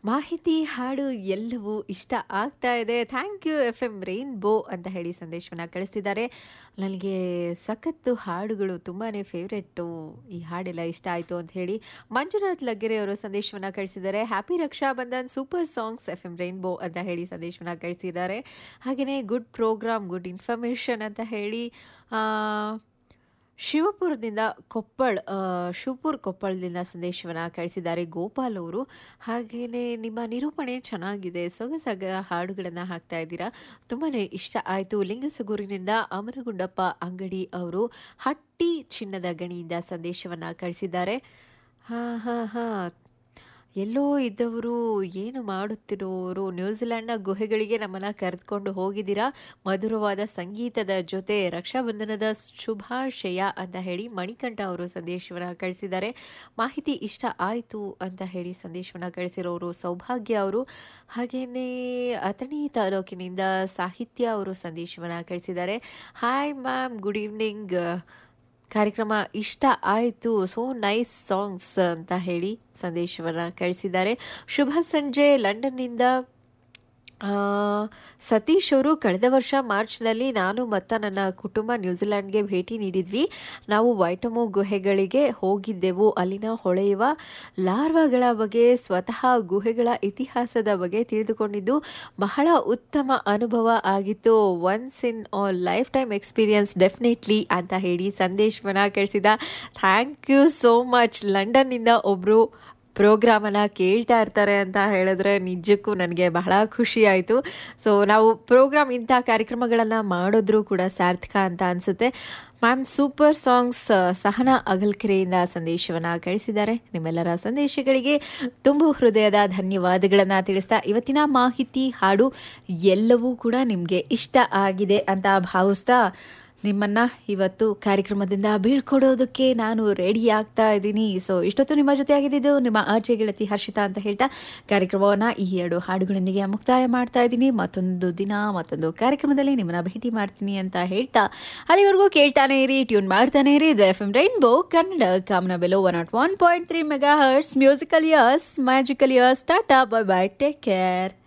ಮಾಹಿತಿ ಹಾಡು ಎಲ್ಲವೂ ಇಷ್ಟ ಆಗ್ತಾ ಇದೆ thank you F M rainbow ಅಂತ ಹೇಳಿ ಸಂದೇಶವನ್ನು ಕಳಿಸ್ತಿದ್ದಾರೆ ನನಗೆ ಸಖತ್ತು ಹಾಡುಗಳು ತುಂಬಾ ಫೇವ್ರೆಟ್ಟು ಈ ಹಾಡೆಲ್ಲ ಇಷ್ಟ ಆಯಿತು ಅಂತ ಹೇಳಿ ಮಂಜುನಾಥ್ ಲಗ್ಗೆರೆ ಅವರು ಸಂದೇಶವನ್ನು ಕಳಿಸಿದ್ದಾರೆ happy Raksha Bandhan super songs F M rainbow ಅಂತ ಹೇಳಿ ಸಂದೇಶವನ್ನು ಕಳಿಸಿದ್ದಾರೆ ಹಾಗೆಯೇ ಗುಡ್ ಪ್ರೋಗ್ರಾಮ್ ಗುಡ್ ಇನ್ಫಾರ್ಮೇಷನ್ ಅಂತ ಹೇಳಿ ಆ, ಶಿವಪುರದಿಂದ ಕೊಪ್ಪಳ್ ಆ, ಶಿವಪುರ್ ಕೊಪ್ಪಳದಿಂದ ಸಂದೇಶವನ್ನು ಕಳಿಸಿದ್ದಾರೆ ಗೋಪಾಲ್ ಅವರು ಹಾಗೆಯೇ ನಿಮ್ಮ ನಿರೂಪಣೆ ಚೆನ್ನಾಗಿದೆ ಸೊಗಸಾಗ ಹಾಡುಗಳನ್ನು ಹಾಕ್ತಾ ಇದ್ದೀರಾ ತುಂಬಾ ಇಷ್ಟ ಆಯಿತು ಲಿಂಗಸಗೂರಿನಿಂದ ಅಮರಗುಂಡಪ್ಪ ಅಂಗಡಿ ಅವರು ಹಟ್ಟಿ ಚಿನ್ನದ ಗಣಿಯಿಂದ ಸಂದೇಶವನ್ನು ಕಳಿಸಿದ್ದಾರೆ ಹಾಂ ಹಾಂ ಹಾಂ ಎಲ್ಲೋ ಇದ್ದವರು ಏನು ಮಾಡುತ್ತಿರೋರು ನ್ಯೂಜಿಲೆಂಡ್ನ ಗುಹೆಗಳಿಗೆ ನಮ್ಮನ್ನು ಕರೆದುಕೊಂಡು ಹೋಗಿದ್ದೀರಾ ಮಧುರವಾದ ಸಂಗೀತದ ಜೊತೆ ರಕ್ಷಾಬಂಧನದ ಶುಭಾಶಯ ಅಂತ ಹೇಳಿ ಮಣಿಕಂಠ ಅವರು ಸಂದೇಶವನ್ನು ಕಳಿಸಿದ್ದಾರೆ ಮಾಹಿತಿ ಇಷ್ಟ ಆಯಿತು ಅಂತ ಹೇಳಿ ಸಂದೇಶವನ್ನು ಕಳಿಸಿರೋರು ಸೌಭಾಗ್ಯ ಅವರು ಹಾಗೆಯೇ ಅಥಣಿ ತಾಲೂಕಿನಿಂದ ಸಾಹಿತ್ಯ ಅವರು ಸಂದೇಶವನ್ನು ಕಳಿಸಿದ್ದಾರೆ ಹಾಯ್ ಮ್ಯಾಮ್ ಗುಡ್ ಈವ್ನಿಂಗ್ ಕಾರ್ಯಕ್ರಮ ಇಷ್ಟ ಆಯಿತು ಸೋ ನೈಸ್ ಸಾಂಗ್ಸ್ ಅಂತ ಹೇಳಿ ಸಂದೇಶವನ್ನು ಕಳಿಸಿದ್ದಾರೆ ಶುಭ ಸಂಜೆ ಲಂಡನ್ನಿಂದ ಆ, ಸತೀಶ್ ಅವರು ಕಳೆದ ವರ್ಷ ಮಾರ್ಚ್ನಲ್ಲಿ ನಾನು ಮತ್ತು ನನ್ನ ಕುಟುಂಬ ನ್ಯೂಜಿಲ್ಯಾಂಡ್ಗೆ ಭೇಟಿ ನೀಡಿದ್ವಿ ನಾವು ವೈಟಮೋ ಗುಹೆಗಳಿಗೆ ಹೋಗಿದ್ದೆವು ಅಲ್ಲಿನ ಹೊಳೆಯುವ ಲಾರ್ವಾಗಳ ಬಗ್ಗೆ ಸ್ವತಃ ಗುಹೆಗಳ ಇತಿಹಾಸದ ಬಗ್ಗೆ ತಿಳಿದುಕೊಂಡಿದ್ದು ಬಹಳ ಉತ್ತಮ ಅನುಭವ ಆಗಿತ್ತು once in life time experience definitely ಅಂತ ಹೇಳಿ ಸಂದೇಶವನ್ನು ಕಳಿಸಿದ ಥ್ಯಾಂಕ್ ಯು ಸೋ ಮಚ್ ಲಂಡನ್ನಿಂದ ಒಬ್ಬರು ಪ್ರೋಗ್ರಾಮನ್ನು ಕೇಳ್ತಾ ಇರ್ತಾರೆ ಅಂತ ಹೇಳಿದ್ರೆ ನಿಜಕ್ಕೂ ನನಗೆ ಬಹಳ ಖುಷಿ ಆಯಿತು ಸೊ ನಾವು ಪ್ರೋಗ್ರಾಮ್ ಇಂಥ ಕಾರ್ಯಕ್ರಮಗಳನ್ನು ಮಾಡಿದ್ರೂ ಕೂಡ ಸಾರ್ಥಕ ಅಂತ ಅನಿಸುತ್ತೆ ಮ್ಯಾಮ್ ಸೂಪರ್ ಸಾಂಗ್ಸ್ ಸಹನಾ ಅಗಲ್ಕೆರೆಯಿಂದ ಸಂದೇಶವನ್ನು ಕಳಿಸಿದ್ದಾರೆ ನಿಮ್ಮೆಲ್ಲರ ಸಂದೇಶಗಳಿಗೆ ತುಂಬು ಹೃದಯದ ಧನ್ಯವಾದಗಳನ್ನು ತಿಳಿಸ್ತಾ ಇವತ್ತಿನ ಮಾಹಿತಿ ಹಾಡು ಎಲ್ಲವೂ ಕೂಡ ನಿಮಗೆ ಇಷ್ಟ ಆಗಿದೆ ಅಂತ ಭಾವಿಸ್ತಾ ನಿಮ್ಮನ್ನ ಇವತ್ತು ಕಾರ್ಯಕ್ರಮದಿಂದ ಬೀಳ್ಕೊಡೋದಕ್ಕೆ ನಾನು ರೆಡಿ ಆಗ್ತಾ ಇದ್ದೀನಿ ಸೊ ಇಷ್ಟೊತ್ತು ನಿಮ್ಮ ಜೊತೆ ಆಗಿದ್ದು ನಿಮ್ಮ ಆಚೆ ಗೆಳತಿ ಹರ್ಷಿತಾ ಅಂತ ಹೇಳ್ತಾ ಕಾರ್ಯಕ್ರಮವನ್ನು ಈ ಎರಡು ಹಾಡುಗಳೊಂದಿಗೆ ಮುಕ್ತಾಯ ಮಾಡ್ತಾ ಇದ್ದೀನಿ ಮತ್ತೊಂದು ದಿನ ಮತ್ತೊಂದು ಕಾರ್ಯಕ್ರಮದಲ್ಲಿ ನಿಮ್ಮನ್ನ ಭೇಟಿ ಮಾಡ್ತೀನಿ ಅಂತ ಹೇಳ್ತಾ ಅಲ್ಲಿವರೆಗೂ ಕೇಳ್ತಾನೆ ಇರಿ ಟ್ಯೂನ್ ಮಾಡ್ತಾನೆ ಇರಿ ಇದು ಎಫ್ ಎಂ ರೈನ್ಬೋ ಕನ್ನಡ ಕಾಮನ ಬೆಲೋ one nought one point three megahertz musically yours magically yours tata bye bye take care